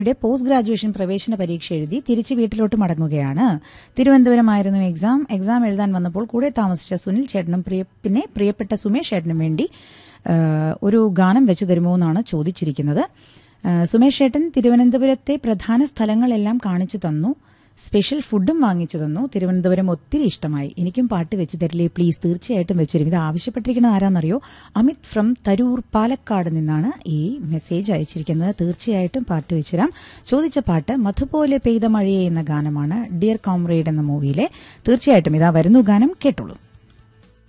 ഇവിടെ post graduation പ്രവേശന പരീക്ഷ എഴുതി തിരിച്ച് വീട്ടിലോട്ട് മടങ്ങുകയാണ് തിരുവനന്തപുരമായിരുന്നു എക്സാം എക്സാം എഴുതാൻ വന്നപ്പോൾ കൂടെ താമസിച്ച സുനിൽ ചേട്ടനും പ്രിയ പിന്നെ പ്രിയപ്പെട്ട സുമേഷ് ചേട്ടനും വേണ്ടി ആ, ഒരു ഗാനം വെച്ചു തരുമോ എന്നാണ് ചോദിച്ചിരിക്കുന്നത് ആ, സുമേഷ് ചേട്ടൻ തിരുവനന്തപുരത്തെ പ്രധാന സ്ഥലങ്ങളെല്ലാം കാണിച്ചു തന്നു സ്പെഷ്യൽ ഫുഡും വാങ്ങിച്ചു തന്നു തിരുവനന്തപുരം ഒത്തിരി ഇഷ്ടമായി എനിക്കും പാട്ട് വെച്ച് തരില്ലേ പ്ലീസ് തീർച്ചയായിട്ടും വെച്ചുതരും ഇത് ആവശ്യപ്പെട്ടിരിക്കുന്നത് ആരാന്നറിയോ അമിത് ഫ്രം തരൂർ പാലക്കാട് നിന്നാണ് ഈ മെസ്സേജ് അയച്ചിരിക്കുന്നത് തീർച്ചയായിട്ടും പാട്ട് വെച്ചുതരാം ചോദിച്ച പാട്ട് മധുപോലെ പെയ്ത മഴയെ എന്ന ഗാനമാണ് ഡിയർ കോമ്രേഡ് എന്ന മൂവിയിലെ തീർച്ചയായിട്ടും ഇതാ വരുന്നു ഗാനം കേട്ടോളൂ